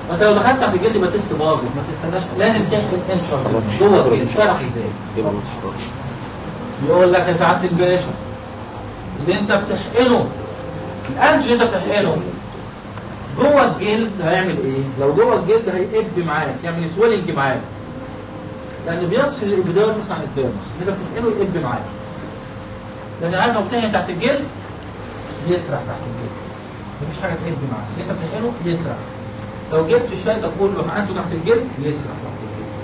وانت لو دخلت تحت الجلد يبقى تيست باظت ما تستناش لازم تعمل انتر جوه الجلد تعرف ازاي يبقى ما تحركش يقول لك يا سعاده الباشا اللي انت بتحقنه الانتي اللي انت بتحقنه جوه الجلد هيعمل ايه؟ لو جوه الجلد هيقب معاك يعمل سويلنج معاك لان بيفصل الابيديرمس عن الديرمس اللي انت بتحقنه يقب معاك لان عارف لو بتحقن تحت الجلد يسرح تحت الجلد مفيش حاجه تقب معاك اللي انت بتحقنه يسرح لو جبت الشاي ده كله حقنته تحت الجلد يسرح تحت الجلد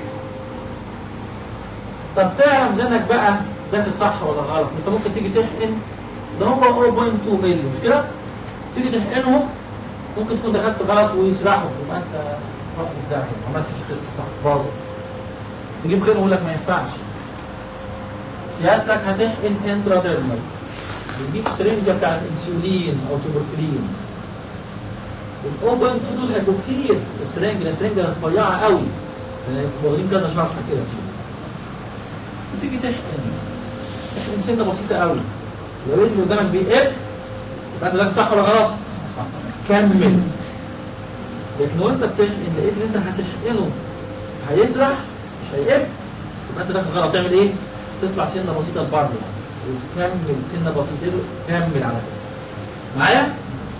طب تعرف زنك بقى داخل صح ولا غلط انت ممكن تيجي تحقن ده هو 0.2 مللي مش كده تيجي تحقنه ممكن تكون دخلت غلط ويسرحوا يبقى انت رحت في داهيه ما عملتش تيست صح باظت تجيب غيره يقول لك ما ينفعش سيادتك هتحقن انتراديرمال بتجيب سرنجه بتاعت انسولين او تبركلين ال 0.2 دول هيبقوا كتير السرنج السرنجه رفيعه قوي يعني واخدين كذا شرح كده فيه وتيجي تحقن تحقن سنه بسيطه قوي لو لقيت اللي قدامك بيقب يبقى انت ده صح ولا غلط؟ كمل لكن وانت بتحقن لقيت اللي انت هتحقنه هيسرح مش هيقب يبقى انت داخل غلط تعمل ايه؟ تطلع سنه بسيطه لبره وتكمل سنه بسيطه كمل على كده معايا؟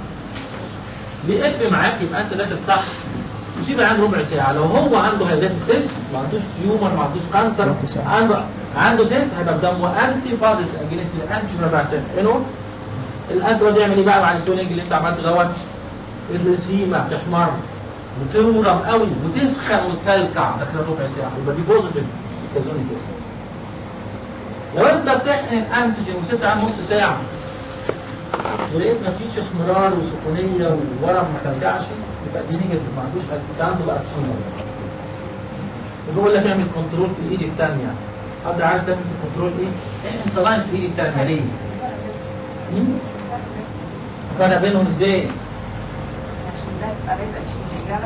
بيقب معاك يبقى انت داخل صح وسيب عنده ربع ساعة لو هو عنده هيدات سيس ما عندوش تيومر ما عندوش كانسر عنده عنده سيس هيبقى بدمه انتي بادز اجينست الانتي بتاعته الانتي ده يعمل ايه بقى مع السولينج اللي انت عملته دوت الرسيمه بتحمر وتورم قوي وتسخن وتكلكع داخل ربع ساعة يبقى دي بوزيتيف كازونيتس لو انت بتحقن انتيجين وسبت عنه نص ساعة ولقيت مفيش احمرار وسخونيه وورم ما كلكعش يبقى دي نيجاتيف ما عندوش انت عنده بقى تيومر بيقول لك اعمل كنترول في الايد الثانيه حد عارف لازم الكنترول ايه؟ احقن صلاين في الايد الثانيه ليه؟ مم؟ فرق بينهم ازاي؟ عشان ده يبقى رزق عشان يرجع لك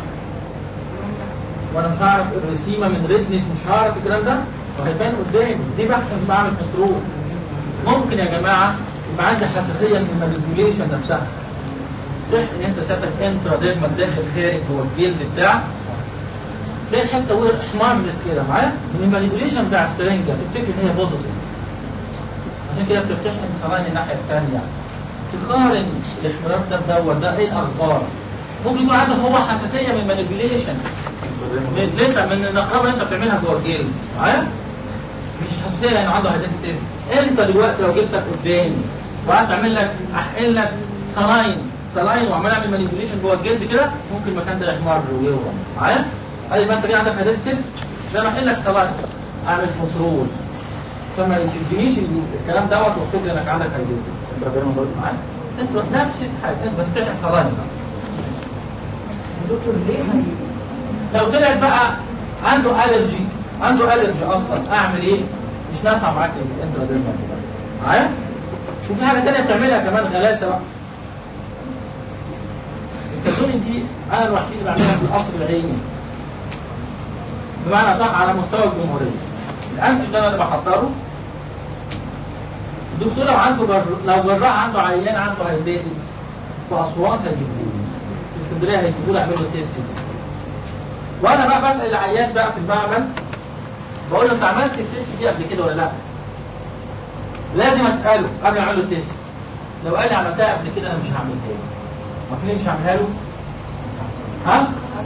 وانا مش هعرف الرسيمه من ريدنس مش هعرف الكلام ده وهيبان قدامي دي بحث عشان بعمل كنترول ممكن يا جماعه يبقى عندي حساسيه من المانيبيوليشن نفسها تحقن انت ساتك انترا ديرمال داخل خارج جوه الجلد بتاعك تلاقي الحته وهي احمرت كده معايا من المانيبيوليشن بتاع السرنجه تفتكر ان هي بوزيتيف عشان كده بتفتحن صلاين الناحيه الثانيه تقارن الاحمرار ده بدور ده ايه الاخبار ممكن يكون عنده هو حساسيه من المانيبيوليشن من اللي انت من النقربه اللي انت بتعملها جوه الجلد معايا مش حساسيه لانه عنده هيداتستيس انت دلوقتي لو جبتك قدامي وقعدت اعمل لك احقن لك صلاين صلاين وعمال اعمل مانيبيوليشن جوه الجلد كده ممكن المكان ده يحمر ويورم معايا قال يبقى انت كده عندك هيداتستيس زي ما احقن لك صلاين اعمل كنترول فما يشدنيش الكلام دوت وافتكر انك عندك هيداتستيس معايا انت نفس الحاجه انت بس بتحقن صلاين بقى دكتور ليه لو طلعت بقى عنده الرجي عنده الرجي اصلا اعمل ايه مش نافع معاك الانتراديرمال معايا وفي حاجه ثانيه بتعملها كمان غلاسه بقى الكازونين دي انا الوحيد اللي بعملها في القصر العيني بمعنى صح على مستوى الجمهوريه الانتج ده انا اللي بحضره الدكتور لو عنده جر... لو جراح عنده عيان عنده هيداتد في اسوان هيجيبوه في اسكندريه هيجيبوه يعملوا التيست ده وانا بقى بسال العيان بقى في المعمل بقول له انت عملت التيست دي قبل كده ولا لا؟ لازم اساله قبل ما اعمل له التيست لو قال لي عملتها قبل كده انا مش هعملها له عارفين ليه مش هعملها له؟ ها؟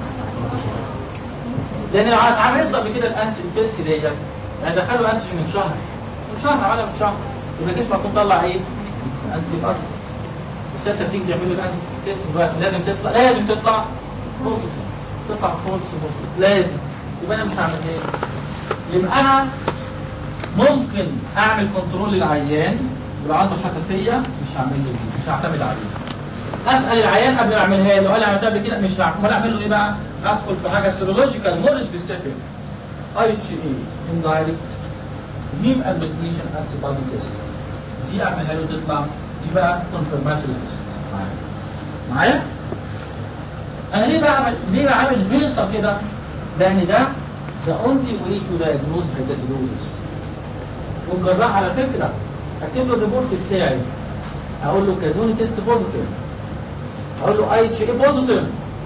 لان لو عملت قبل كده الانتي التيست ديت يعني دخلوا انتي من شهر من شهر عملها من شهر يبقى جسمك يكون طلع ايه؟ انتي بادز بس انت بتيجي تعمل له الانتي تيست دلوقتي لازم تطلع لازم تطلع بوزيتيف تطلع فولس بوزيتيف لازم يبقى انا مش هعمل ايه؟ يبقى انا ممكن اعمل كنترول للعيان يبقى عنده حساسيه مش هعمل له دي، مش هعتمد عليه اسال العيان قبل ما اعملها له قال لي عملتها قبل كده مش هعمل امال اعمل له ايه بقى؟ ادخل في حاجه سيرولوجيكال مور سبيسيفيك اي اتش اي اندايركت هيم ادمنيشن انتي بودي تيست دي اعملها له تطلع دي بقى كونفرماتوري تيست معايا؟ انا ليه بعمل ليه بعمل هيصه كده؟ لان ده the only way to diagnose hydatidosis والجراح على فكره اكتب له الريبورت بتاعي اقول له كازوني تيست بوزيتيف اقول له اي اتش اي بوزيتيف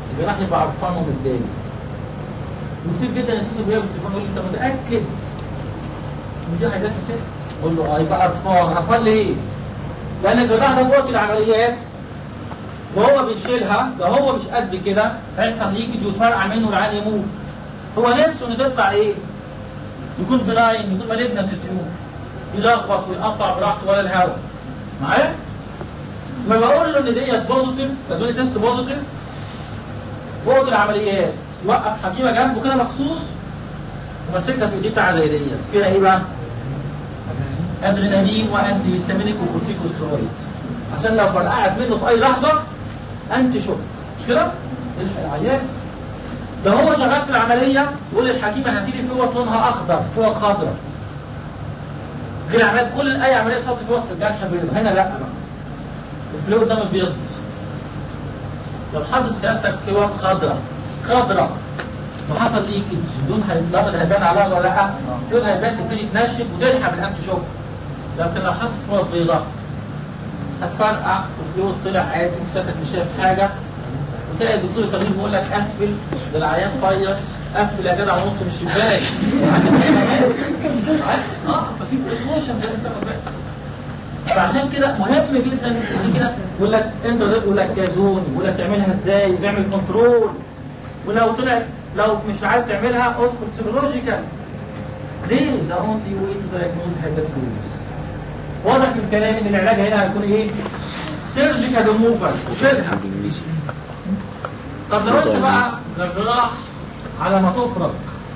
الجراح يبقى عرفانهم قدامي وكتير جدا يتصل بيا بالتليفون يقول لي انت متاكد ان دي هيدات السيست اقول له اه يبقى عرفان عرفان ليه؟ لان الجراح ده في وقت العمليات وهو بيشيلها ده هو مش قد كده هيحصل ليكج وتفرقع منه العيان يموت هو نفسه انه تطلع ايه؟ يكون بلاين يكون مالجنت تيوب يلخبط ويقطع براحته ولا الهواء معايا؟ ما بقول له ان ديت بوزيتيف كازوني تيست بوزيتيف وقت العمليات يوقف حكيمه جنبه كده مخصوص وماسكها في ايديه بتاعه زي ديت فيها ايه بقى؟ ادرينالين وانتي هيستامينيك وكورتيكوسترويد عشان لو فرقعت منه في اي لحظه انتي شوك مش كده؟ الحق العيان ده هو شغال في العمليه يقول للحكيمه هاتي لي فوط لونها اخضر فوط خضراء غير عمليات كل اي عمليه تحط فوط في الجرح بيض هنا لا بقى الفلويد ده ما بيض لو حاطط سيادتك فوط خضراء خضراء وحصل ليكج لون هيتلفت هيبان عليها ولا لا؟ لون هيبان تبتدي تنشف وتلحق بالانتي شوك لكن لو حطت فوط بيضاء هتفرقع والفلويد طلع عادي وسيادتك مش شايف حاجه وتلاقي الدكتور التمريض بيقول لك قفل ده العيان فيص قفل يا جدع ونط من الشباك اه ففي بريكوشن زي ما انت فاهم فعشان كده مهم جدا عشان كده يقول لك انت يقول لك كازون يقول لك تعملها ازاي وتعمل كنترول ولو طلع لو مش عارف تعملها ادخل سيرولوجيكال ليه ذا اونلي وي تو دايجنوز هيباتوز واضح من كلامي ان العلاج هنا هيكون ايه؟ سيرجيكال ريموفال وشيلها طب لو انت بقى جراح على ما تفرق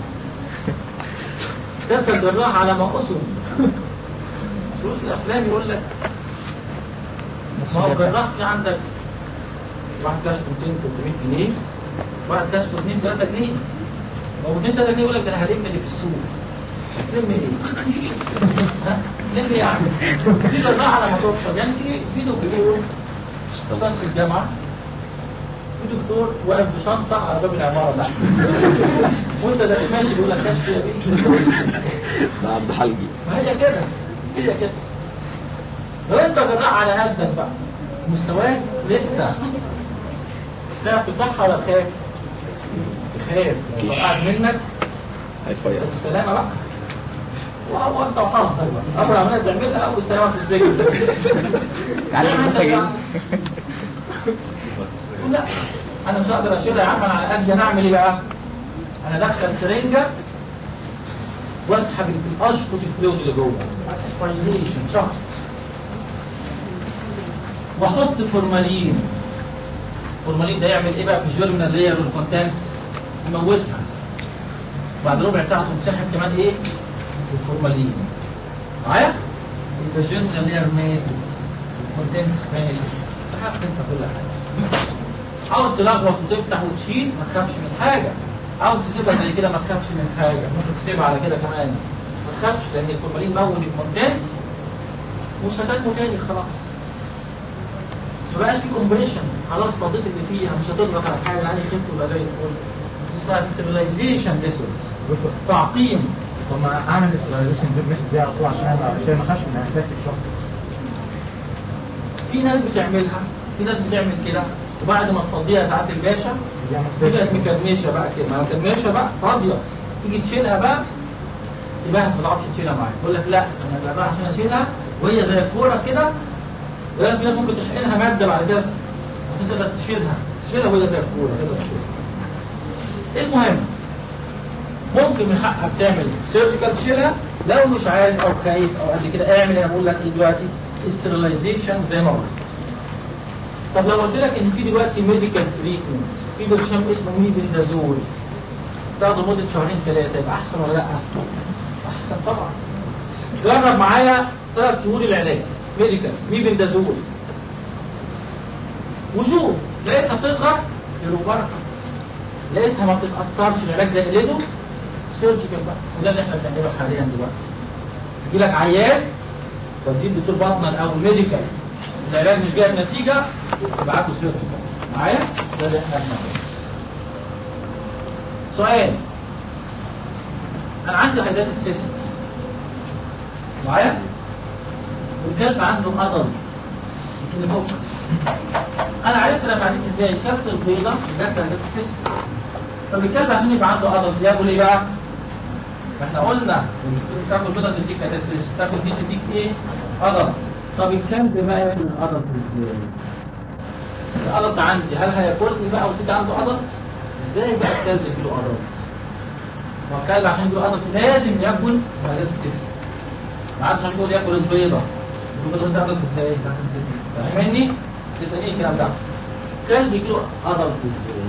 انت جراح على ما قسم فلوس الافلام يقول لك ما هو جراح في عندك واحد كشفه 200 300 جنيه واحد كشفه 2 3 جنيه ما هو 2 3 جنيه يقول لك ده انا هلم اللي في السوق هتلم ايه؟ ها؟ لم ايه يعني؟ في جراح على ما تفرق يعني في في دكتور استاذ في الجامعه في دكتور واقف بشنطة على باب العمارة ده وانت ده ماشي بيقول لك كشف يا بيه ده عبد حلقي ما هي كده هي كده لو انت جراح على قدك بقى مستواك لسه تعرف تفتحها ولا تخاف؟ تخاف لو كيش. قاعد منك هيفيص السلامة بقى وهو انت وحظك بقى اول عمليه تعملها اول سلامه في السجن تعلم المساجين لا انا مش هقدر اشيلها يا عم انا على قد انا اعمل ايه بقى؟ انا ادخل سرنجه واسحب ال- اشفط الفلويد اللي جوه اسبيريشن شفط واحط فورمالين الفورمالين ده يعمل ايه بقى في الجيرمينال لاير والكونتنتس يموتها بعد ربع ساعه تقوم ساحب كمان ايه؟ الفورمالين معايا؟ يبقى الجيرمينال لاير ماتت الكونتنتس ماتت سحبت انت كل حاجه عاوز تلخبط وتفتح وتشيل ما تخافش من حاجه عاوز تسيبها زي كده ما تخافش من حاجه ممكن تسيبها على كده كمان ما تخافش لان الفورمالين موت الكونتنتس مش هتنمو تاني خلاص ما بقاش في كومبريشن خلاص فضيت اللي فيها مش هتضغط على حاجه يعني خفت ولا زي الفل اسمها ستيبلايزيشن ديسورد تعقيم طب ما اعمل السيرفيسنج ميثود دي على طول عشان عشان ما اخافش من اهداف الشغل في ناس بتعملها في ناس بتعمل كده وبعد ما تفضيها ساعات الباشا طلعت مكرمشه بقى كده ما مكرمشه بقى فاضيه تيجي تشيلها بقى تبقى ما تعرفش تشيلها معاك يقول لك لا انا بقى عشان اشيلها وهي زي الكوره كده وهي في ناس ممكن تحقنها ماده بعد كده عشان تقدر تشيلها تشيلها وهي زي الكوره تقدر تشيلها المهم ممكن من حقك تعمل سيرجيكال تشيلها لو مش عارف او خايف او قد كده اعمل انا بقول لك ايه دلوقتي استرلايزيشن زي ما قلت طب لو قلت لك ان في دلوقتي ميديكال تريتمنت في برشام اسمه ميبندازول تاخده مده شهرين ثلاثه يبقى احسن ولا لا؟ احسن طبعا جرب معايا ثلاث شهور العلاج ميديكال ميبندازول وشوف لقيتها بتصغر خير وبركه لقيتها ما بتتاثرش العلاج زي ايده سيرجيكال بقى وده اللي احنا بنعمله حاليا دلوقتي يجي لك عيان توديه دكتور باطنر او ميديكال العلاج مش جايب نتيجه ابعته سيرجيكال معايا ده اللي احنا بنعمله سؤال انا عندي هيدات السيستس معايا والكلب عنده ادلت الفوكس انا عرفت انا بعمل ازاي كلت البيضه جات لها سيست طب الكلب عشان يبقى عنده قدس ياكل ايه بقى؟ ما احنا قلنا تاكل بيضه تديك هدسيس تاكل دي تديك ايه؟ قدر طب الكلب بقى ياكل القدر ازاي؟ القدر عندي هل هياكلني بقى وتدي عنده قدر؟ ازاي بقى الكلب يجيله قدر؟ ما الكلب عشان يجيله قدر لازم ياكل هدسيس ما عادش يقول ياكل البيضه البيضه ده قدر ازاي؟ فاهمني؟ تسالني الكلام ده كلب يجيله قدر ازاي؟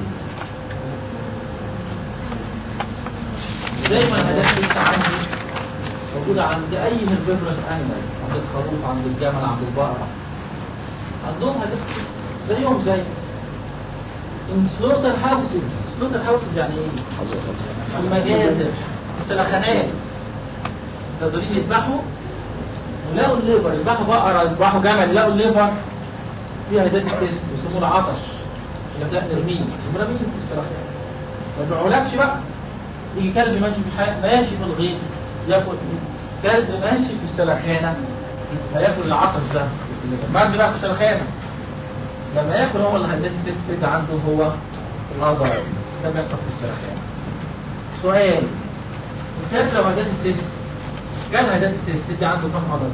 دايما الهدف لسه عندي موجودة عند أي من بيبرس أنيمال عند الخروف عند الجمل عند البقرة عندهم هدف زيهم زي in slaughter houses slaughter houses يعني ايه؟ المجازر السلخانات الجزارين يذبحوا ولقوا الليفر يذبحوا بقرة يذبحوا جمل يلاقوا الليفر فيها هدات السيست يسموه العطش اللي بتلاقي نرميه ونرميه في السلخانات ما يبيعولكش بقى يجي كلب ماشي في حي... ماشي في الغيط ياكل كلب ماشي في السلخانه هياكل العطش ده بعد بقى في السلخانه لما ياكل هو اللي هيدات السيست كده عنده هو الهضم ده بيحصل في السلخانه سؤال الكلب لو هدات السيست كان هدات السيست دي عنده كم عضله؟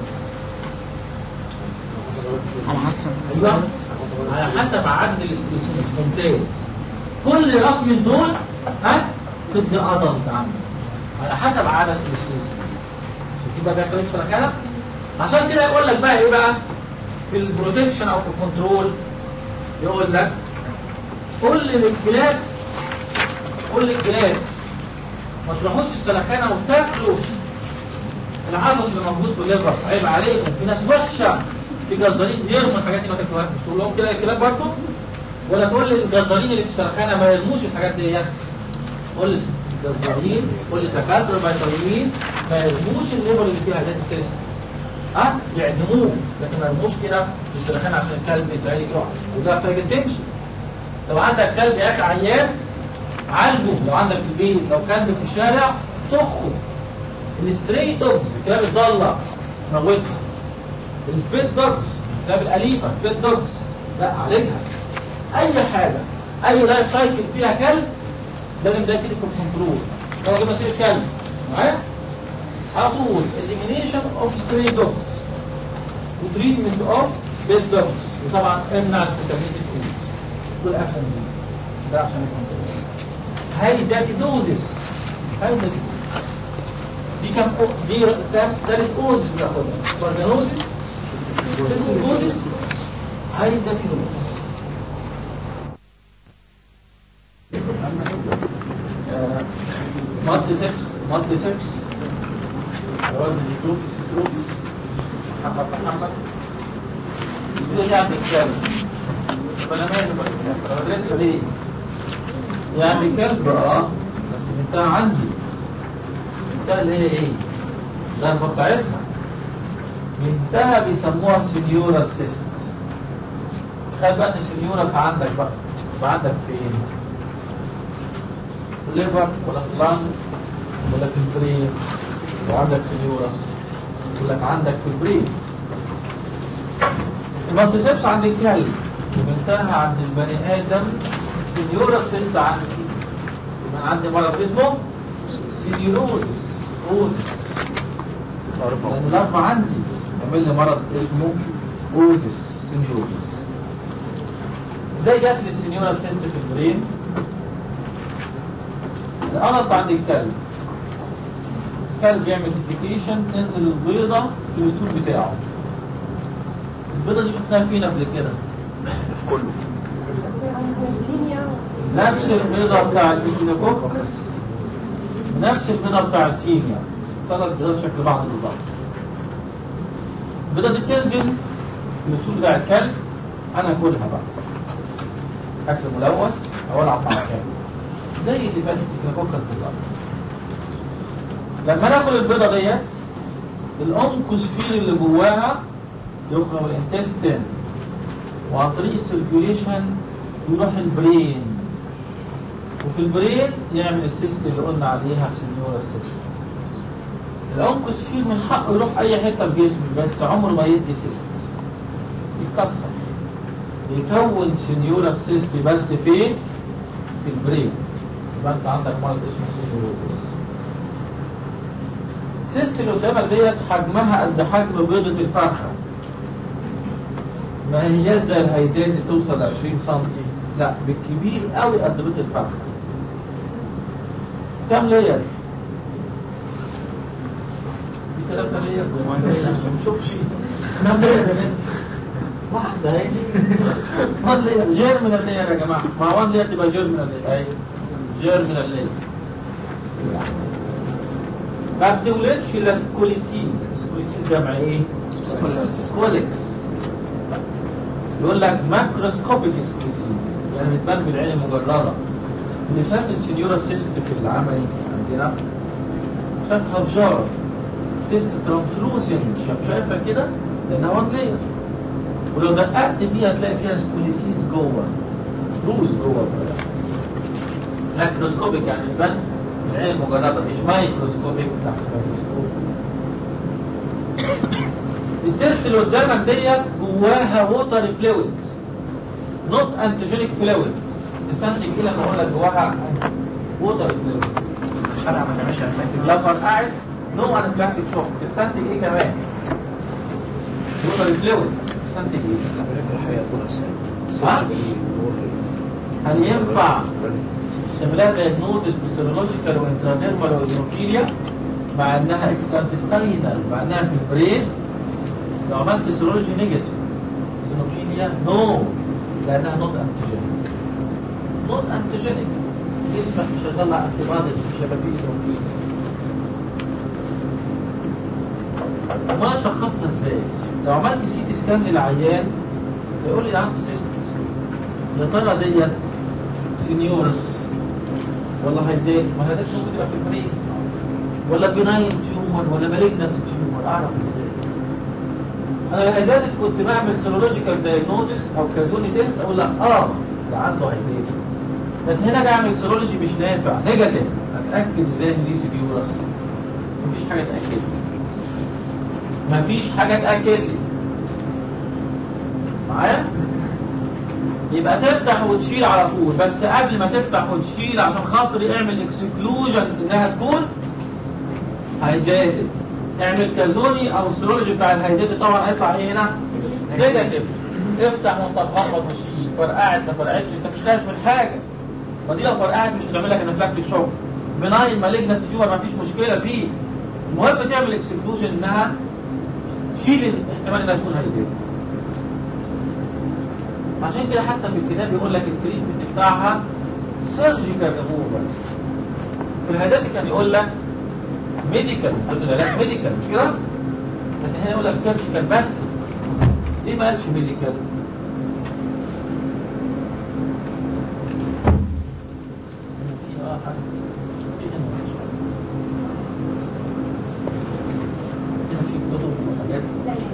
أيوة. على حسب عدد الاستيسيس ممتاز كل راس من دول ها تدي عضل عنه على حسب عدد الاستيسيس شوف بقى بيحصل ايه في السلخانه عشان كده يقول لك بقى ايه بقى في البروتكشن او في الكنترول يقول لك قول للكلاب قول للكلاب ما تروحوش السلخانه وتاكلوا العطش اللي موجود في الليفر عيب عليكم في ناس وحشه في جزارين بيرموا الحاجات دي ما تاكلوهاش مش تقول لهم كده الكلاب برضه ولا تقول للجزارين اللي في السلخانه ما يرموش الحاجات دي قول للجزارين قول للدكاتره البيطريين ما يرموش الليفر اللي فيها هدات السيستم ها يعدموه لكن ما يرموش كده في السلخانه عشان الكلب يتعالج يقع وده سايكل تمشي لو عندك كلب يا اخي عيان عالجه لو عندك في البيت لو كلب في الشارع طخه الستري دوجز الكلاب الضاله موتها البيت دوجز الكلاب الاليفه البيت دوجز لا عالجها اي حاجه اي لايف سايكل فيها كلب لازم ده يجي في الكنترول لو جبنا سيره كلب معايا على طول elimination of stray dogs وتريتمنت اوف بيت دوجز وطبعا امنع الفيتامين الكويس دول اكشن دي ده عشان الكنترول هاي داتي دوزس هاي داتي دي كام دي كام ثالث اوز بناخدها فارجانوزس سيسكوزس هاي داتي دوزس مالتي سيبس مالتي سيبس جواز الجروبس جروبس محمد محمد يقول يعني الكلب فانا مالي بقى انا بدرسها ليه؟ يعني كلب اه بس بنتها عندي بنتها اللي هي ايه؟ الضربه بتاعتها بنتها بيسموها سينيورا سيست تخيل بقى ان السينيورس عندك بقى يبقى عندك فين؟ ليفر ولا في اللنج ولا في البرين وعندك سينيورس يقول لك عندك في البرين المالتيسيبس عند الكلب وبنتها عند البني ادم سينيورس سيست عندي يبقى عندي مرض اسمه سينيوروزس اوزس لان الاربع عندي يعمل لي مرض اسمه اوزس سينيوروزس ازاي جات لي السينيورس سيست في البرين الغلط عند الكلب الكلب يعمل ديكيشن تنزل البيضة في الاسطول بتاعه البيضة دي شفناها فين قبل كده كله نفس البيضة بتاع الإيكينوكوكس نفس البيضة بتاع التيميا ثلاث بيضات شكل بعض بالظبط البيضة دي بتنزل في الاسطول بتاع الكلب أنا أكلها بقى أكل ملوث أو ألعب مع الكلب زي اللي فاتت الإيكينوكوكس بالظبط لما ناكل البيضة ديت الأنكوسفير اللي جواها يخرج من الانتستين وعن طريق السيركيوليشن يروح البرين وفي البرين يعمل السيست اللي قلنا عليها سنيورا سيست الأنكوسفير من حقه يروح أي حتة في جسمي بس عمره ما يدي سيست بيتكسر بيكون سنيورال سيست بس فين؟ في البرين يبقى انت عندك مرض اسمه سنيوروتس السيست اللي قدامك ديت حجمها قد حجم بيضة الفرخة ما هي زي الهيدات اللي توصل ل 20 سم لا بالكبير قوي قد بيضة الفرخة كم لير؟ دي ثلاثة لير زي ما انت ما بنشوفش كم لير يا بنت؟ واحدة اهي وان لير جيرمينال لير يا جماعة ما وان لير تبقى جيرمينال لير اهي جيرمينال لير ما بتولدش الا سكوليسيز سكوليسيز جمع ايه؟ سكوليكس يقول لك ماكروسكوبيك سكوليسيز يعني بتبان بالعين المجرده اللي شاف السنيورا سيست في العملي عندنا شاف هبجار سيست ترانسلوسنت شفافه كده لانها وان لير ولو دققت فيها تلاقي فيها سكوليسيز جوه روز جوه ماكروسكوبيك يعني بتبان بالعين المجرده مش مايكروسكوبيك تحت الميكروسكوب السيست اللي قدامك ديت جواها ووتر فلويد نوت انتيجينيك فلويد تستنتج ايه لما اقول لك جواها ووتر فلويد الشرع ما تعملش افكت لو فرقعت نو انفلاكتيك شوك تستنتج ايه كمان ووتر فلويد تستنتج ايه الحياة فرصة ها؟ هل ينفع تعملها دايجنوز بسيرولوجيكال وانتراديرمال وهيموفيليا مع انها اكسانتستاينال مع انها في البرين لو عملت سيرولوجي نيجاتيف هيموفيليا نو لانها نوت انتيجينيك نوت انتيجينيك جسمك مش هيطلع انتي باديز مش هيبقى فيه هيموفيليا امال اشخصها ازاي؟ لو عملت سي تي سكان للعيان يقول لي ده عنده سيست يا ترى ديت سينيورس ولا هيدات ما هيدات ممكن يبقى في البرين ولا بناين تيومر ولا مالجنت تيومر اعرف ازاي انا الهيدات كنت بعمل سيرولوجيكال دايجنوزس او كازوني تيست اقول لك اه ده عنده هيدات لكن هنا بعمل سيرولوجي مش نافع نيجاتيف اتاكد ازاي ان دي سينيورس مفيش حاجه تاكد لي مفيش حاجه تاكد لي معايا يبقى تفتح وتشيل على طول بس قبل ما تفتح وتشيل عشان خاطر اعمل اكسكلوجن انها تكون هيداتد اعمل كازوني او السيرولوجي بتاع الهيداتد طبعا هيطلع ايه هنا نيجاتيف افتح وانت مغمض وشيل فرقعت ما فرقعتش انت مش خايف من حاجه فدي لو فرقعت مش هتعمل لك انفلاكتيك شوك بناين مالجنت تيومر ما فيش مشكله فيه المهم تعمل اكسكلوجن انها شيل الاحتمال انها تكون هيداتد عشان كده حتى في الكتاب يقول لك التريتمنت بتاعها سيرجيكال ريموفال في الهيدات كان يقول لك ميديكال ضد العلاج ميديكال مش كده؟ لكن هنا يقول لك سيرجيكال بس ليه ما قالش ميديكال؟ في اه حاجه في هنا مفيش حاجة. هنا في كتب وحاجات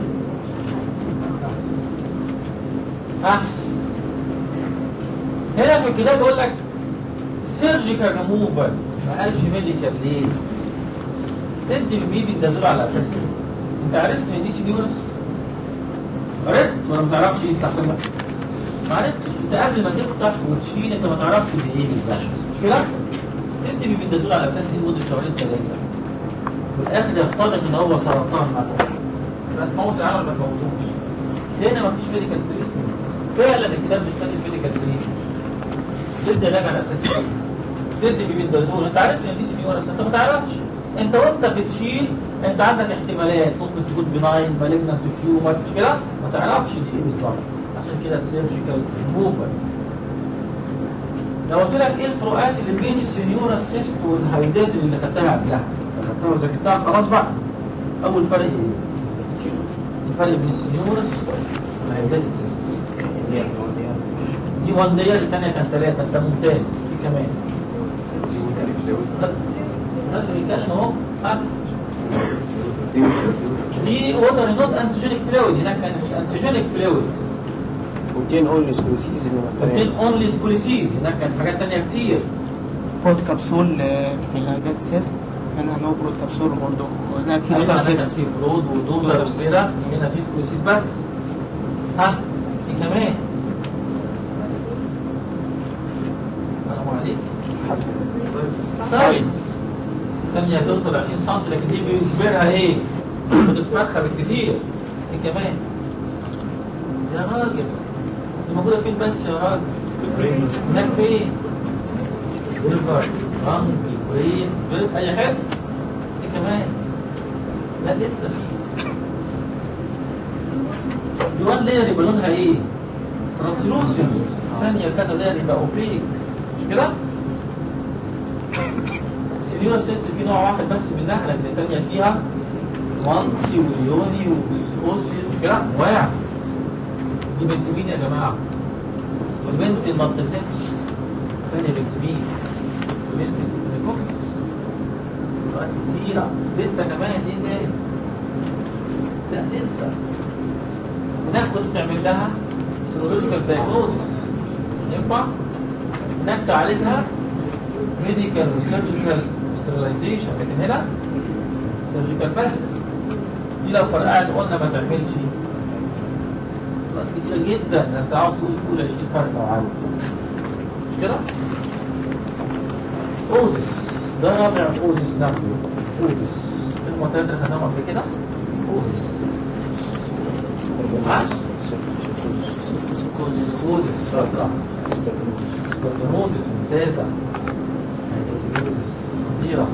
ها هنا في الكتاب يقول لك سيرجيكال ريموفال ما قالش ميديكال ليه؟ تدي البيبي الدازول على اساس ايه؟ انت عرفت ان دي سينيورس؟ عرفت ولا ما تعرفش ايه تحت ما عرفتش انت قبل ما تفتح وتشيل انت ما تعرفش دي ايه بالظبط مش كده؟ تدي بيبي الدازول على اساس ايه لمده شهرين ثلاثه والاخر يفترض ان هو سرطان مثلا فتموت العمل ما تموتوش هنا مفيش ميديكال تريتمنت فعلا الكتاب مش كاتب ميديكال تريتمنت تدي علاج على اساس ايه؟ تدي بيبندازول انت عارف ان دي سينيورس انت ما تعرفش انت وانت بتشيل انت عندك احتمالات ممكن تكون بناين مالجنت تيومر مش كده؟ ما تعرفش دي ايه بالظبط عشان كده سيرجيكال ريموفال لو قلت لك ايه الفروقات اللي بين السينيورا سيست والهيدات اللي خدتها قبلها خدتها وذاكرتها خلاص بقى اول فرق ايه؟ الفرق بين السينيورس والهيدات السيست دي 1 دير الثانيه كانت ثلاثه انت ممتاز في كمان ده اللي بيتكلم اهو ها؟ دي ووتر نوت انتيجينيك فلويد هناك كان انتيجينيك فلويد وبتين اونلي سكوسيز وبتين اونلي سكوليسيز هناك كان حاجات ثانيه كتير برود كبسول آه، في الهيدات سيست هنا نو برود كبسول برضه هناك في هنا لوتر كان سيست في برود ودوبلر وكده هنا في سكوليسيز بس ها في كمان برافو عليك سايز الثانية توصل 20 سم لكن دي بيجبرها ايه؟ بتتفخر بالكثير ايه كمان؟ يا راجل دي موجودة فين بس يا راجل؟ هناك فين؟ ليفر رنج برين بيت اي حته ايه كمان؟ لا لسه في دي وان لاير يبقى لونها ايه؟ ترانسلوسنت ثانية كذا لاير يبقى اوبيك مش كده؟ السيليولا سيست في نوع واحد بس منها لكن الثانية فيها وانسي وليوني واوسي مش كده؟ انواع دي بنت مين يا جماعة؟ والبنت المنقسمش الثانية بنت مين؟ بنت الكوكس كتيرة لسه كمان ايه تاني؟ لا لسه هناك كنت تعمل لها سيرولوجيكال دايجنوزس ينفع؟ هناك تعالجها ميديكال وسيرجيكال ستيرلايزيشن لكن هنا سيرجيكال بس دي لو فرقعت قلنا ما تعملش خلاص كتيرة جدا ده انت عاوز تقول تقول 20 فرق لو عاوز مش كده؟ اوزس ده رابع اوزس ناخده اوزس المعتاد اللي خدناهم قبل كده اوزس ها؟ اوزس اوزس فترة اوزس ممتازة اوزس خطيرة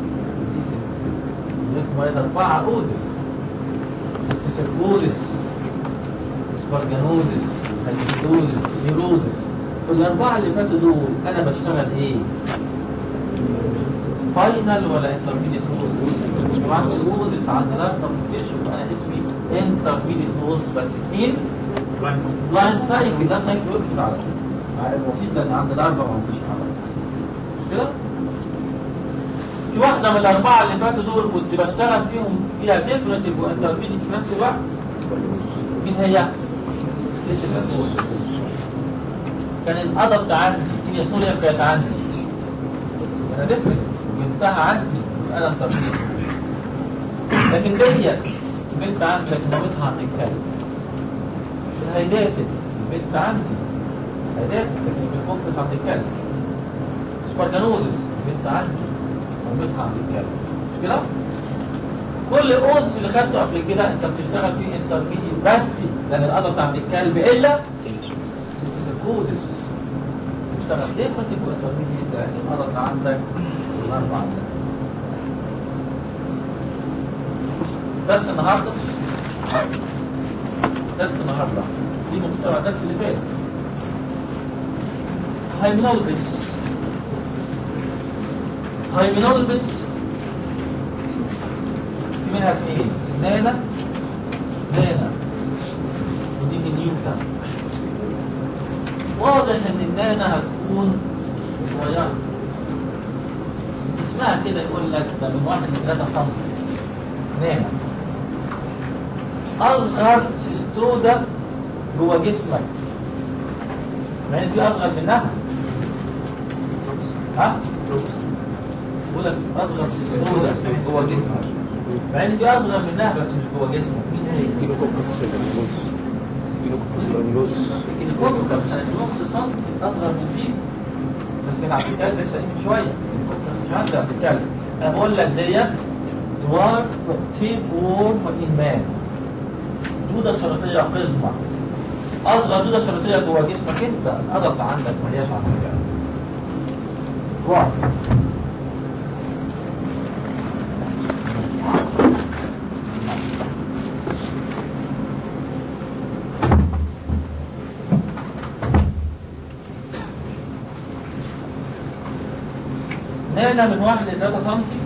لكم ايضا اربعة اوزس ستيسيكوزس سبرجانوزس هالكيتوزس نيروزس الأربعة اللي فاتوا دول أنا بشتغل إيه؟ فاينل ولا انترميديت روز؟ طبعا الروزس عند لا كومبليكيشن أنا اسمي انترميديت روز بس مين؟ بلايند سايكل ده سايكل ويكتب على طول عارف بسيط لأن عند الأربعة ما عنديش حاجة مش كده؟ في واحدة من الأربعة اللي فاتوا دول كنت بشتغل فيهم فيها ديفرنتيف وانترميديت في نفس الوقت مين هي؟ ديسيبل كان الأدلت عندي كيميا سوريا كانت عندي أنا دفرت وجبتها عندي أنا تربية لكن ديت بنت عندي لكن مامتها عند الكلب الهيداتد بنت عندي هيداتد لكن بتفكس عند الكلب سبارتانوزس بنت عندي مامتها عند الكلب مش كده؟ كل اونس اللي خدته قبل كده انت بتشتغل فيه انترميديت بس لان الادلت عند الكلب الا سيستيسكوزس تشتغل ايه فتبقى انترميديت لان الادلت عندك والاربع عندك درس النهارده درس النهارده دي مقترح درس اللي فات هيمنولبس هيمنولبس في منها اثنين نانا نانا ودي من نيوتن واضح ان النانا هتكون صغيرة اسمها كده يقول لك ده من واحد لثلاثة سم نانا أصغر سيستودا جوه جسمك ما هي دي أصغر منها ها؟ بقول لك أصغر سيستودا جوه جسمك مع ان دي اصغر منها بس مش جوه جسمك مين هي؟ كيلوكوكس لانيلوز كيلوكوكس لانيلوز الكوكس نص سم اصغر من دي بس كان بتتكلم لسه من شويه الكوكس مش عندها بتتكلم انا بقول لك ديت دوارف تيب وورم ان مان دوده شرطيه قزمه اصغر دوده شرطيه جوه جسمك انت الادب عندك ملياش على كده دوارف نانا من واحد لثلاثة سنتي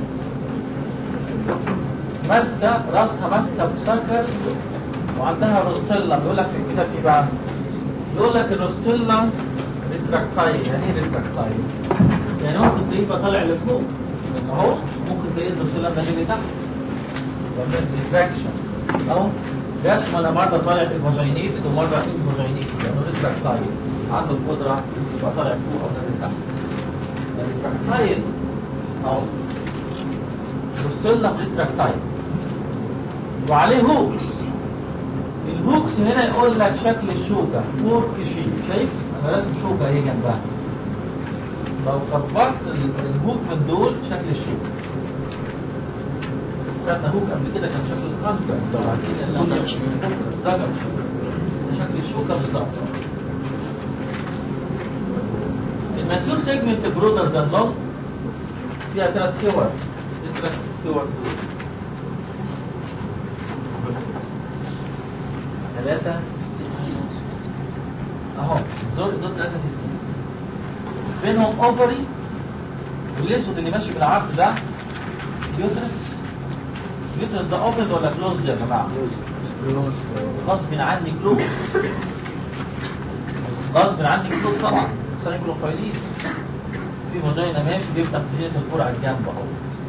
ماسكة راسها ماسكة بسكر وعندها روستيلا بيقول لك في الكتاب ايه بقى؟ بيقول لك الروستيلا ريتراكتايل يعني ايه ريتراكتايل؟ يعني ممكن تلاقيه يبقى طالع لفوق اهو ممكن تلاقيه الروستيلا نازل لتحت يعمل ريتراكشن اهو يشمل مرة طالع الفاجينيتد ومرة انفاجينيتد يعني ريتراكتايل عنده القدرة يبقى طالع فوق او نازل تحت الريتراكتايل اهو روستيلا ريتراكتايل وعليه هوكس الهوكس هنا يقول لك شكل الشوكة فورك شيب شايف انا راسم شوكة اهي جنبها لو كبرت ال- الهوك من دول شكل الشوكة خدنا هوك قبل كده كان شكل القلب لو عارفين ان هي دجل. دجل شوكة. ده شكل الشوكة بالظبط الماتيور سيجمنت برودر ذان لونج فيها ثلاث كور إيه ثلاث كور دول ثلاثة ستيسيس اهو دول دول ثلاثة ستيسيس بينهم اوفري والاسود اللي ماشي بالعرض ده يوترس يوترس ده اوبن ولا كلوز يا جماعة؟ غصب عني كلوز غصب عني كلوز طبعا سايكلوفايلين في فاجينا ماشي بيفتح فاجينا الفرع الجنب اهو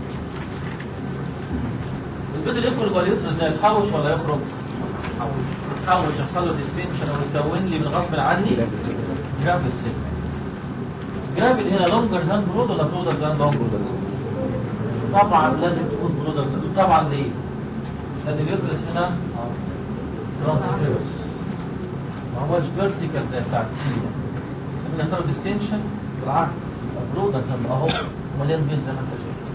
البيض اللي يخرج ولا يطرز ده يتحوش ولا يخرج؟ يتحوش يحصل له ديستنشن او يتكون لي من غصب عني جرافيد سيجمنت جرافيد هنا لونجر ذان برود ولا برودر ذان لونجر طبعا لازم تكون برودر طبعا ليه؟ لان اليوترس هنا ترانسفيرس ما هوش فيرتيكال زي بتاع السيليا لما يحصل له ديستنشن بالعرض يبقى برودر ذان اهو مليان بين زي ما انت شايف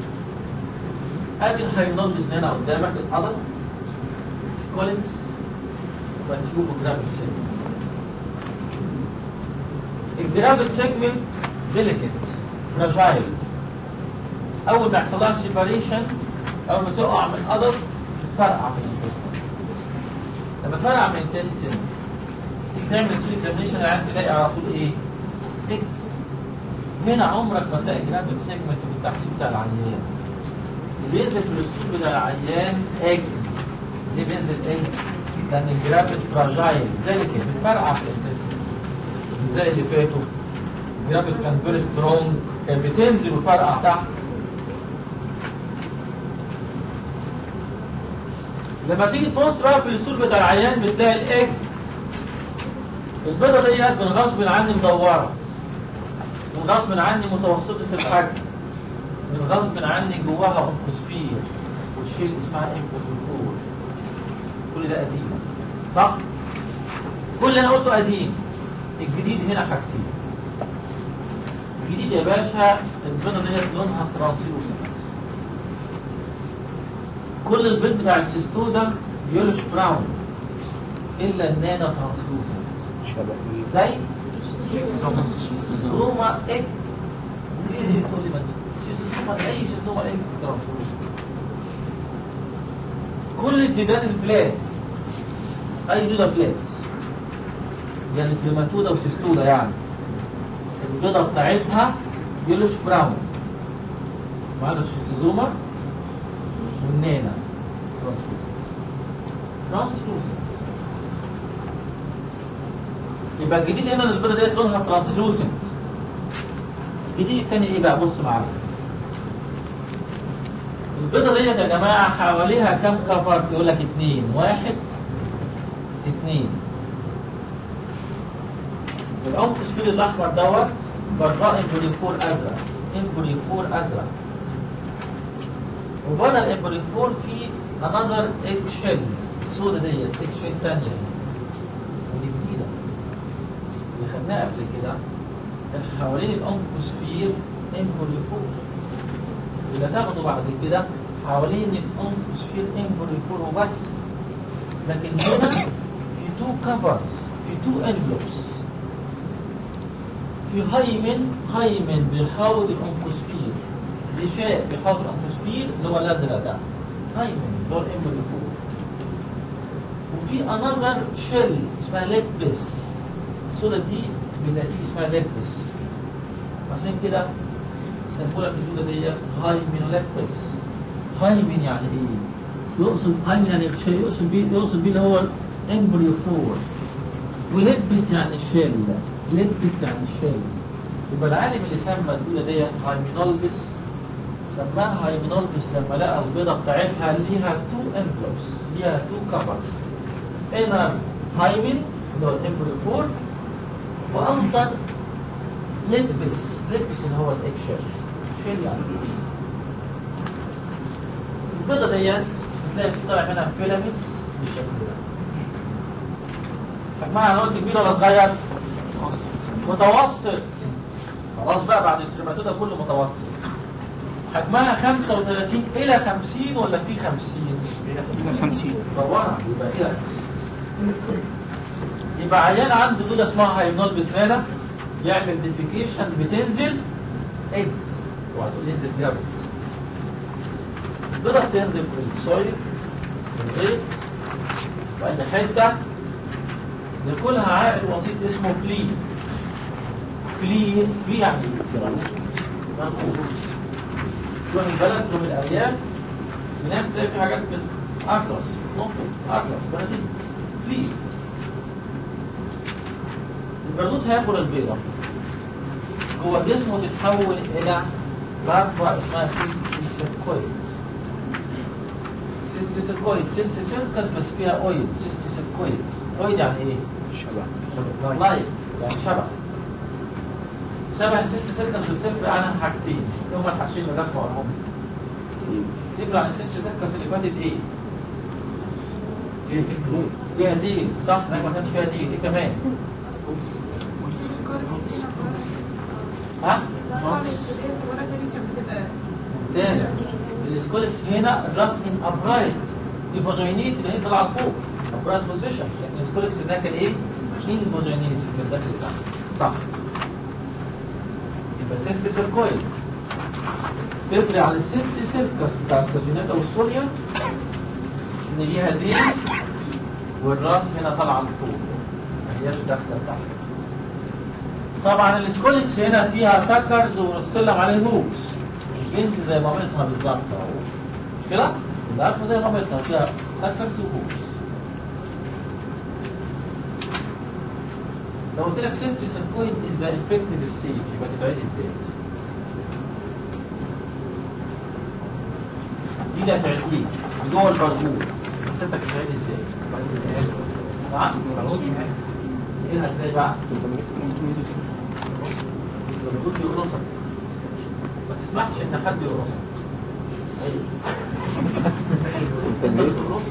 ادي الهايمنولوجيز هنا قدامك الادلت سكولينز وتيوب جرافيد سيجمنت الجرافيد سيجمنت ديليكت فراجايل اول ما يحصل لها سيباريشن اول ما تقع من الادلت تفرقع في الانتستين لما تفرقع من الانتستين تيجي تعمل سوي اكزامينشن يعني تلاقي على طول ايه؟ اكس هنا عمرك ما تلاقي جرافيد سيجمنت في التحليل بتاع العيان بينزل في الاسلوب بتاع العيان اكس ليه بينزل اكس؟ لان الجرافيد فراجايل ديليكت بتفرقع في الانتستين زي اللي فاتوا الجرافيد كان فيري سترونج كان بتنزل وتفرقع تحت لما تيجي تبص بقى في الاسطول بتاع العيان بتلاقي الايج البيضه ديت من غصب عني مدوره من غصب عني متوسطه الحجم من غصب عني جواها انكوسفير والشيء اللي اسمها انكوسفور كل ده قديم صح؟ كل اللي انا قلته قديم الجديد هنا حاجتين الجديد يا باشا البيضه ديت لونها ترانسلوسنت كل البيض بتاع السيستو ده يولش براون الا النانا ترانسلوسنت شبه زي روما اك ايه اللي يقول لي ما شيستوما اي شيستوما اك ترانسلوسنت كل الديدان الفلات اي دوده فلات يعني كليماتودا وسيستودا يعني البيضه بتاعتها يولش براون معانا الشيستوزوما والنانا ترانسلوسنت ترانسلوسنت يبقى الجديد هنا ان البيضه ديت لونها ترانسلوسنت الجديد الثاني ايه بقى بص معايا البيضه ديت يا جماعه حواليها كام كفر يقول لك اثنين واحد اثنين العنق السفيد الاحمر دوت براء امبوليفور ازرق امبوليفور ازرق وبره الامبوليفور في انذر ايج شيل السودة ديت ايج شيل ثانيه ودي جديده اللي خدناها قبل كده كان حوالين الانكوسفير امبوليفور واللي هتاخده بعد كده حوالين الانكوسفير امبوليفور وبس لكن هنا في تو كفرز في تو انفلوبس في هايمن هايمن بيحاول الانكوسفير غشاء بيحاول الانكوسفير اللي هو الازرق ده هايمن اللي هو الامبوليفور وفي انذر شيل اسمها ليبس الصوره دي باللاتيني اسمها ليبس عشان كده سموا لك الجمله دي هايمن ليبس هايمن يعني ايه؟ يقصد هايمن يعني غشاء يقصد بيه يقصد بيه اللي هو الامبوليفور ولبس يعني الشيل لبس يعني الشيل يبقى العالم اللي سمى الدولة دي هايمينولبس سماها هايمينولبس لما لقى البيضة بتاعتها ليها تو انفلوبس ليها تو كفرز انر هايمين اللي هو الامبوليفور وانتر لبس لبس اللي هو الاكشر شيل يعني البيضة ديت بتلاقي في طالع منها فيلامنتس بالشكل ده حجمها انا قلت كبير ولا صغير متوسط خلاص بقى بعد التريماتودا كله متوسط حجمها 35 الى 50 ولا في 50 إلى 50 دورها يبقى الى 50 يبقى عيان عنده دودة اسمها هايبنول بسنانة يعمل ديفيكيشن بتنزل اكس وهتقول ينزل جبل الدودة بتنزل في السويل في الغيط وأي حتة لكلها عائل وسيط اسمه فلي فلي فلي يعني ايه؟ مرغوب. تروح البلد تروح الأرياف هناك تلاقي في حاجات كده أكرس نقطة أكرس بلدين فليز البرغوث هياكل البيضة جوه جسمه تتحول إلى لارفا اسمها سيستيسيركويد سيستيسيركويد سيستيسيركس بس فيها أويل سيستيسيركويد أويل يعني إيه؟ شبه لايف يعني شبه شبه السيستيسيركس والسيرك عنها حاجتين هما الحاجتين اللي رسموا عنهم تفرق عن السيستيسيركس اللي فاتت إيه؟ فيها ديل صح؟ لا ما كانش فيها ديل إيه كمان؟ ها؟ ممتاز السكولكس هنا الراس ان ابرايت الفاجينيت اللي هي طالعه لفوق ابرايت بوزيشن يعني السكولكس هناك الايه؟ ان فاجينيت في الداخل تحت صح يبقى سيست سيركويد تفرق عن السيست سيركس بتاع الساجيناتا والسوريا ان ليها ديل والراس هنا طالعه لفوق ما هياش داخله تحت طبعا السكوليكس هنا فيها سكرز ورستلم عليه هوكس البنت زي مامتها بالظبط اهو مش كده؟ الألف زي مامتها فيها سكرز وهوكس لو قلت لك سيستي سيركويد از ذا انفكتيف ستيج يبقى تبعد ازاي؟ دي اللي هتعديك جوه البرغوث بس انت تبعد ازاي؟ نعم؟ ايه ازاي بقى؟ البرغوث يقرصك ما تسمحش ان حد يقرصك انت بتقرص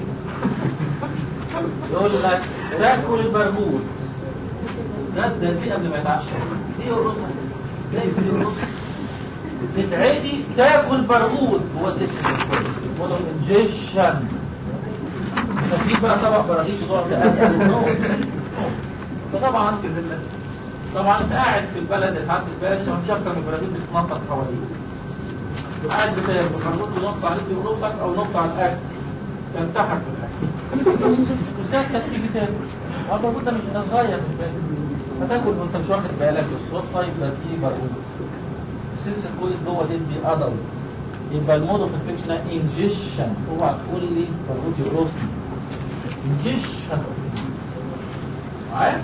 يقول لك تاكل البرغوث غدا دي قبل ما يتعشى ايه يقرصك؟ ازاي يقرصك؟ بتعدي تاكل برغوث هو سيستم يقولوا انجيشن ففي بقى طبق براغيث تقعد تأكل فطبعا طبعا انت قاعد في البلد يا سعاده الباشا ومشكل من البراغيث بتتنطط حواليك قاعد بتاكل مربوط ينط عليك يقرصك او ينط على الاكل تنتحر في الاكل وساعتها تيجي تاكل والمربوط ده مش ده صغير مش بالك هتاكل وانت مش واخد بالك بالصدفه يبقى في مربوط السيس الكويس جوه تدي ادلت يبقى المود اوف انفكشن انجيشن اوعى تقول لي مربوط يقرصني انجيشن معايا؟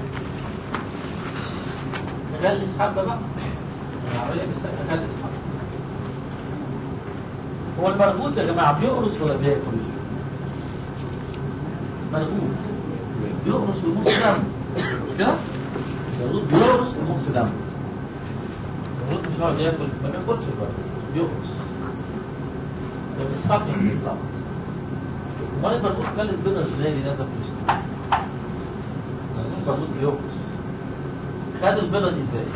نجلس حبة بقى العملية بالسقف نجلس حبة هو المربوط يا جماعة بيقرص ولا بياكل؟ مربوط بيقرص ويمص دم مش كده؟ المربوط بيقرص ويمص دم المربوط مش هيقعد ياكل ما بياكلش المربوط بيقرص ده بيتصفي من الضغط امال المربوط كان البيضة ازاي اللي نازلة في الاسطول؟ المربوط بيقرص خد البيضة دي ازاي؟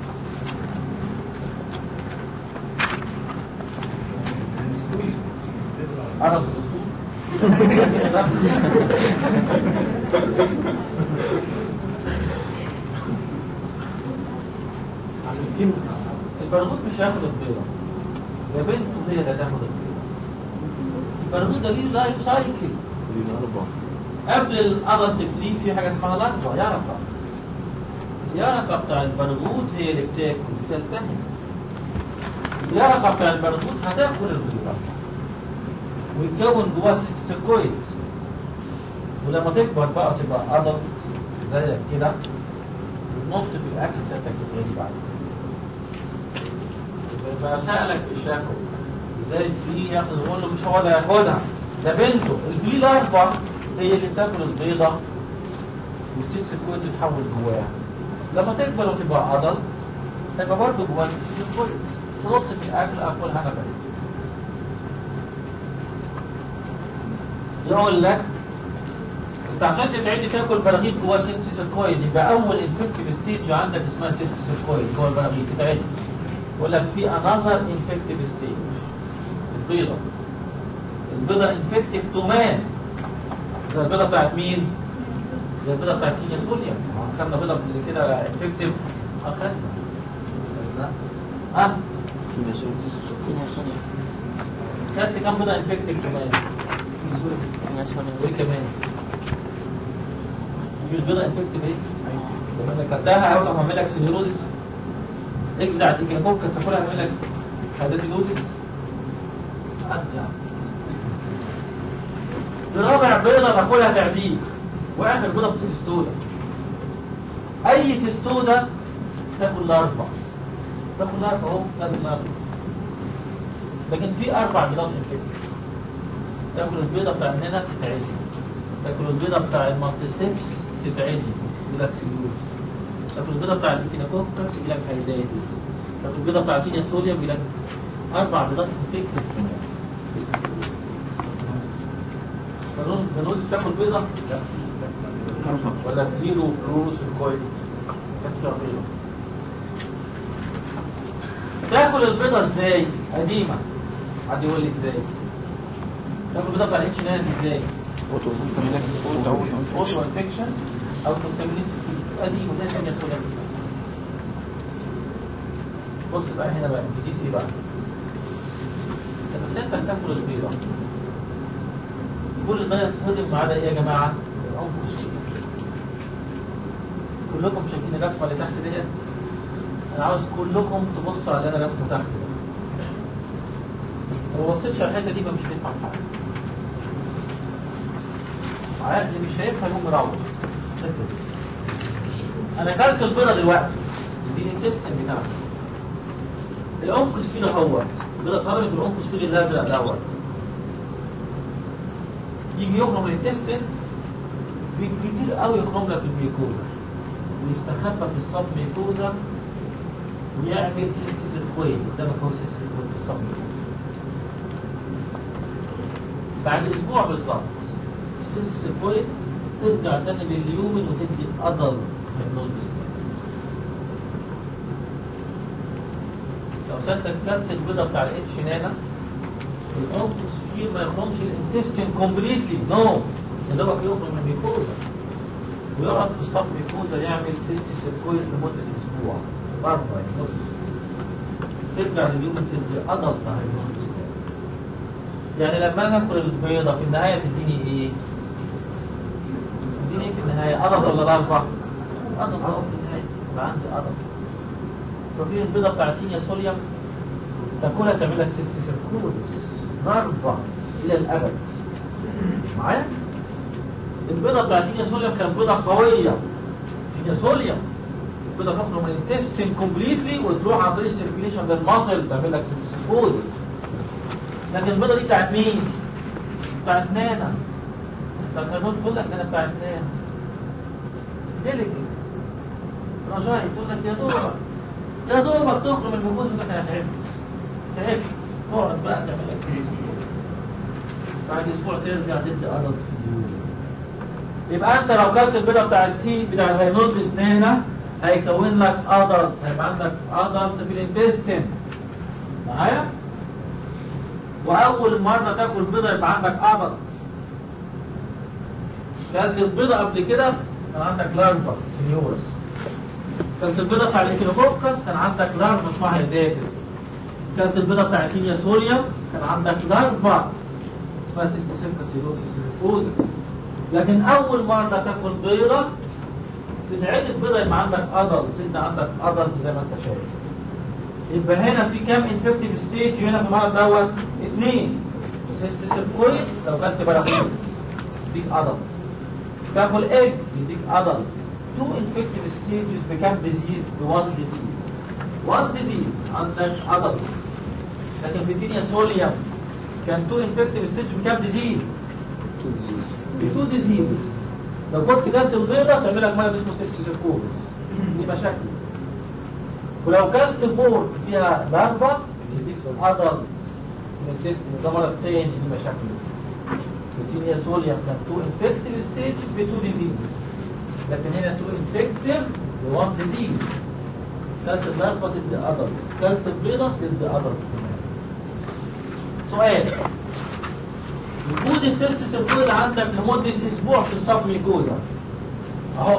قرص الاسطول البرغوث مش هياخد البيضة يا بنته هي اللي هتاخد البيضة البرغوث ده ليه لايف سايكل قبل الأرض تفليه في حاجة اسمها لارفا يرقة اليرقة بتاع البرغوث هي اللي بتاكل بتلتهم اليرقة بتاع البرغوث هتاكل البيضة ويتكون جواها سيستيكويد ولما تكبر بقى تبقى أدلت زيك كده وتنط في الأكل ساعتك بتغني بعد يبقى سألك الشاكو ازاي الفيل ياخد يقول له مش هو اللي هياخدها ده بنته الفيل لارفا هي اللي بتاكل البيضة والسيستيكويد تتحول جواها لما تكبر وتبقى أدلت هيبقى برضه جواها سيستيكويد تنط في الأكل أكلها أنا بقيت يقول لك انت عشان تتعدي تاكل براغيث جوه سيست سيركويد يبقى اول انفكتيف ستيج عندك اسمها سيست سيركويد جوه البراغيث تتعدي يقول لك في انذر انفكتيف ستيج البيضه البيضه انفكتيف تو مان زي البيضه بتاعت مين؟ زي البيضه بتاعت كينيا سوريا خدنا بيضه قبل كده انفكتيف اخذنا لا ها كيميا سوريا خدت كام بيضه انفكتيف كمان؟ كيميا سوريا وايه كمان؟ مش بيضه انفكتيف ايه؟ لما انا كلتها اول ما اعمل لك سيلوزيس اجدع تيجيكوكس تاكلها اعمل لك هيداتيلوزيس عدي يعني دي رابع بيضه باكلها تعديل واخر بيضه في سيستودا اي سيستودا تاكل لارفا تاكل لارفا اهو تاكل لارفا لكن في اربع بيضات انفكتيف تاكل البيضه بتاع النانا تتعدي تاكل البيضه بتاع المالتيسيبس تتعدي يجيلك سيلوز تاكل البيضه بتاع الكينوكوكس يجيلك هيداتي تاكل البيضه بتاع كينيا سوريا يجيلك اربع بيضات انفكتيف كمان الرز تاكل بيضه؟ لا ولا زيرو روس الكويت تاكل بيضه تاكل البيضه ازاي؟ قديمه حد يقول لي ازاي؟ تاكل البيضه بتاع الاتش نان ازاي؟ اوتو انفكشن او كونتامينيت قديمه زي الدنيا السوداء بص بقى هنا بقى الجديد ايه بقى؟ انت انت تاكل البيضه كل ده يتهضم ما عدا ايه يا جماعه؟ الانفس كلكم شايفين الرسمه اللي تحت ديت؟ انا عاوز كلكم تبصوا على اللي انا رسمه تحت ده لو ما بصيتش على الحته دي يبقى مش هينفع حاجه عارف اللي مش شايفها يقوم مروح الحتة دي. انا اكلت البيضه دلوقتي دي الانتستين بتاعتي الانفس فيه هو البيضه طلبت الانفس فيه الازرق دوت يجي يخرم من الانتستين بالكتير قوي يخرم لك الميكوزا ويستخبى في الصب ميكوزا ويعمل سيستس الكويت قدامك هو سيستس الكويت في الصب ميكوزا بعد اسبوع بالظبط السيستس الكويت ترجع تاني لليومن وتدي أضل هيبنوز لو سألتك كلت البيضة بتاع الاتش نانا الانفس فيه ما يخرمش الانتستين كومبليتلي نو يا دوبك يخرم من الميكوزا ويقعد في الصف ميكوزا يعمل سيستي سيركويت لمدة اسبوع برضه يموت ترجع لليوم تدي أضل هيبنوز يعني لما ناكل البيضة في النهاية تديني ايه؟ تديني ايه في النهاية؟ أضل ولا ضربة؟ أضل أهو في النهاية يبقى عندي أضل ففي البيضة بتاعت كينيا سوليوم تاكلها تعمل لك سيستي سيركوزس ضربة إلى الأبد معايا؟ البيضة بتاعت كينيا سوليوم كانت بيضة قوية كينيا سوليوم البيضة تخرج من الانتستين كومبليتلي وتروح عن طريق السيركيليشن للمصل تعمل لك سيستي سيركوزس لكن البيضة دي بتاعت مين؟ بتاعت نانا فالقانون تقول لك انا بتاعت نانا ديليكت رجائي تقول لك يا دوبك يا دوبك تخرج من المجهود انك هتعبت تعبت تقعد بقى تعمل لك سيزون. بعد اسبوع ترجع تدي ارض في اليوم يبقى انت لو كلت البيضه بتاع التي بتاع الهينوتريس نانا هيكون لك ادلت هيبقى عندك ادلت في الانتستين معايا؟ واول مره تاكل بيضه يبقى عندك ادلت كانت البيضه قبل كده كان عندك لارفا سينيورس كانت البيضه بتاع الاكينوكوكس كان عندك لارفا اسمها هيداتل كانت البيضه بتاع كينيا سوريا كان عندك لارفا اسمها سيستوسيمكا سيروسيس لكن اول مره تاكل بيضه تتعدي البيضه يبقى عندك ادلت تبدا عندك ادلت زي ما انت شايف يبقى هنا في كام انفكتيف ستيج هنا في المرض دوت اثنين سيستوسيمكويد لو كلت براغيث يديك ادلت تاكل ايج يديك ادلت two infective stages become disease بone disease one disease عندك adult لكن في تينيا سوليوم كان two infective stages become disease في two diseases لو كنت كلت البيضة تعمل لك مرض اسمه سيستوسيركوزس دي مشاكل ولو كلت بورد فيها لارفا يديك adult من التست ده مرض تاني دي مشاكل روتينيا سوليا كان تو انفكتيف ستيج بتو ديزيزز لكن هنا تو انفكتيف بوان ديزيز كانت اللارفا تدي أدر كانت البيضة تدي أدر سؤال وجود السيستس البيض عندك لمدة أسبوع في الصف ميكوزا أهو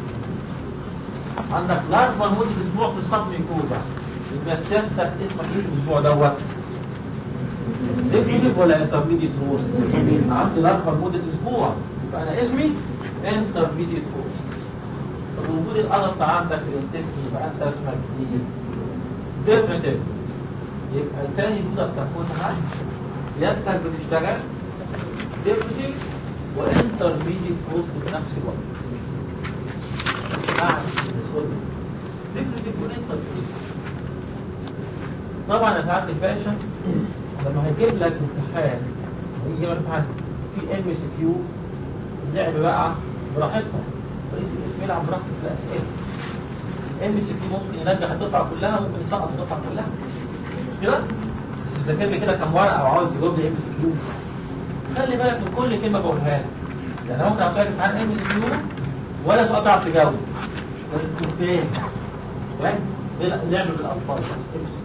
عندك لارفا لمدة أسبوع في الصف ميكوزا يبقى سيادتك اسمك ايه في الأسبوع دوت؟ ديفينيف ولا انترميديت هوست؟ عندي لارفا لمدة أسبوع يبقى أنا اسمي انترميديت هوست طب وجود الأرض عندك في الانتستين يبقى أنت اسمك ايه؟ ديفينيف يبقى تاني دودة بتاخدها سيادتك بتشتغل ديفينيف وانترميديت هوست في نفس الوقت بعد ديفينيف وانترميديت طبعا يا سعاده الباشا لما هيجيب لك امتحان يجي لك امتحان في ام اس كيو اللعب بقى براحتهم رئيس القسم يلعب براحته في الاسئله ام اس كيو ممكن ينجح الدفعه كلها ممكن يسقط الدفعه كلها مش كده بس ذاكر لي كده كام ورقه وعاوز يجاوب لي ام اس كيو خلي بالك من كل كلمه بقولها لك يعني أنا ممكن اعطيك امتحان ام اس كيو ولا سؤال تعرف تجاوب لازم تكون فاهم فاهم لعب بالاطفال ام اس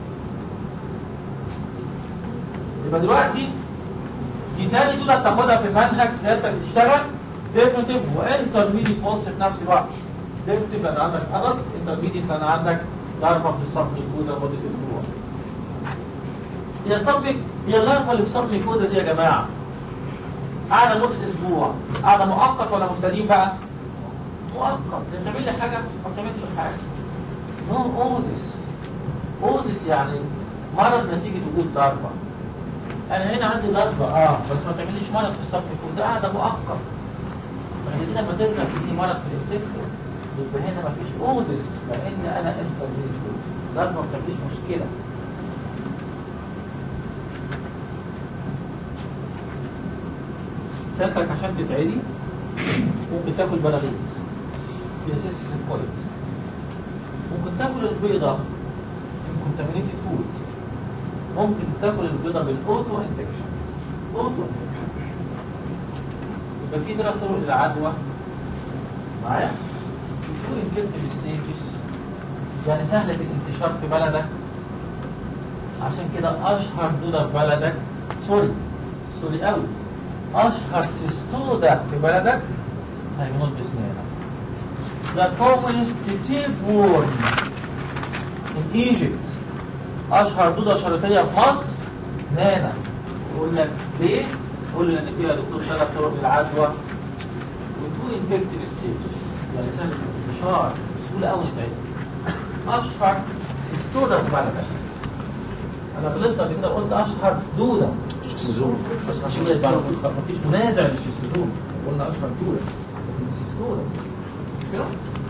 يبقى دلوقتي دي تاني دودة بتاخدها في منهج سيادتك بتشتغل ديفنتيف وانترميديت بوست في نفس الوقت ديفنتيف لان عندك ادلت انترميديت لان عندك ضربة في الصف الكودة لمدة اسبوع هي الصف هي اللارفة اللي في الصف الكودة دي يا جماعة قاعدة لمدة اسبوع قاعدة مؤقت ولا مستديم بقى؟ مؤقت تعمل لي حاجة ما بتعملش حاجة نو اوزس اوزس يعني مرض نتيجة وجود ضربة انا هنا عندي ضربة اه بس ما تعمليش مرض في الصف الكود ده قاعدة مؤقت فهي دي لما ترجع تدي مرض في الانتستين يبقى هنا مفيش اوزس لان انا انترفيت ضربة ما بتعمليش مشكلة سيادتك عشان تتعدي ممكن تاكل بلاغيز في اساس الكويت ممكن تاكل البيضة من كونتامينيتد فود ممكن تاكل البيضة بالاوتو انفكشن اوتو انفكشن يبقى في ثلاث طرق للعدوى معايا تو انفكتيف ستيجز يعني سهلة الانتشار في بلدك عشان كده اشهر دودة في بلدك سوري سوري قوي اشهر سيستودة في بلدك هيموت بسنانك The commonest tapeworm in Egypt اشهر دودة شريطية في مصر نانا يقول لك ليه؟ يقول لي ان فيها دكتور ثلاث طرق للعدوى وتو انفكتيف ستيجز يعني سهل الانتشار بسهولة قوي نتعدي اشهر سيستودة في بلدك انا غلطت قبل كده قلت اشهر دودة شيستوزوم بس عشان يبقى مفيش منازع للشيستوزوم قلنا اشهر دودة لكن السيستودة كده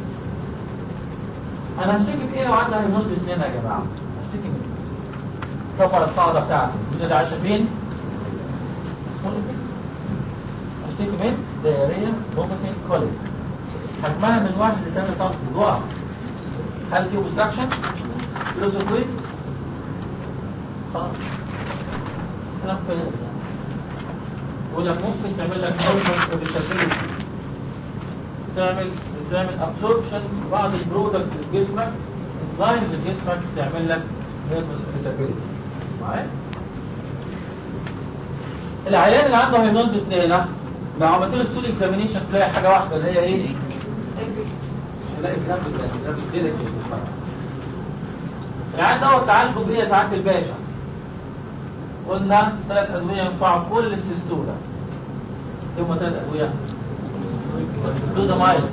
انا هشتكي بايه لو عندي هيموت بسنين يا جماعه هشتكي من طبعا القاعده بتاعتي الدودة دي عايشه فين اسمه الانفكس هشتكي من دايريا فوميتنج كوليك حجمها من 1 ل 8 سم ضعف هل في اوبستراكشن فيلوسوفي خلاص كلام فارغ يعني ولك ممكن تعمل لك هرمون اوريشابيلتي تعمل تعمل ابسوربشن بعض البرودكت في جسمك انزيمز في جسمك تعمل لك نيرفس اوريشابيلتي معايا العيان اللي عنده هيموندس ليلة لو عملت له ستول اكزامينيشن تلاقي حاجه واحده اللي هي ايه؟ تلاقي جرام جرام كده العيان دوت تعالجه بايه يا سعاده الباشا؟ قلنا ثلاث ادويه ينفعوا كل السيستولا ثم ثلاث ادويه دوزامايد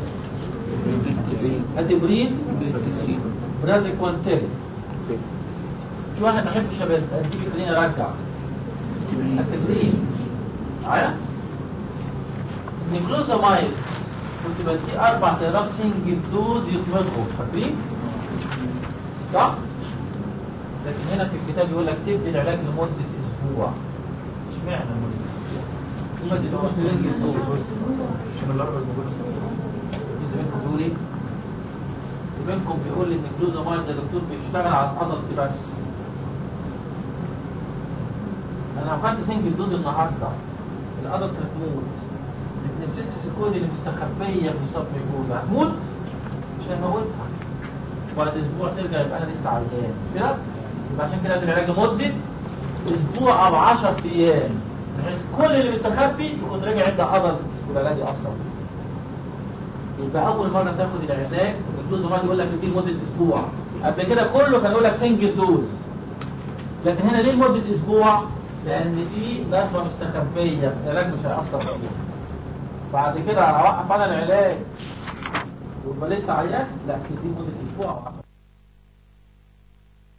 اتبرين برازيكوانتيل في واحد ما يحبش تيجي خليني ارجع التدريب معايا نيكلوزامايد كنت بدي اربع تيارات سنجل دوز يتمضغوا فاكرين؟ صح؟ لكن هنا في الكتاب يقول لك تبدي العلاج لمدة أسبوع اشمعنى لمدة أسبوع؟ لما تدوس سنجل دوز عشان الاربع الموجوده في زميلكم بيقول ايه؟ زميلكم بيقول لي ان الجلوزامايد ده دكتور بيشتغل على العضل بس انا لو خدت سنجل دوز النهارده الادلت هتموت لان السيستس الكود اللي مستخبيه في الصف الكود هتموت مش هيموتها بعد اسبوع ترجع يبقى انا لسه عيان مش كده يبقى عشان كده العلاج لمده اسبوع او 10 ايام بحيث كل اللي مستخبي يكون رجع عند عضل والعلاج يأثر يبقى اول مره تاخد العلاج الدكتور زمان يقول لك دي لمده اسبوع قبل كده كله كان يقول لك سنجل دوز لكن هنا ليه لمده اسبوع لان دي نشوه مستخبيه العلاج مش هيأثر فيها بعد كده اوقف انا العلاج ويبقى لسه عيان لا دي مده اسبوع او 10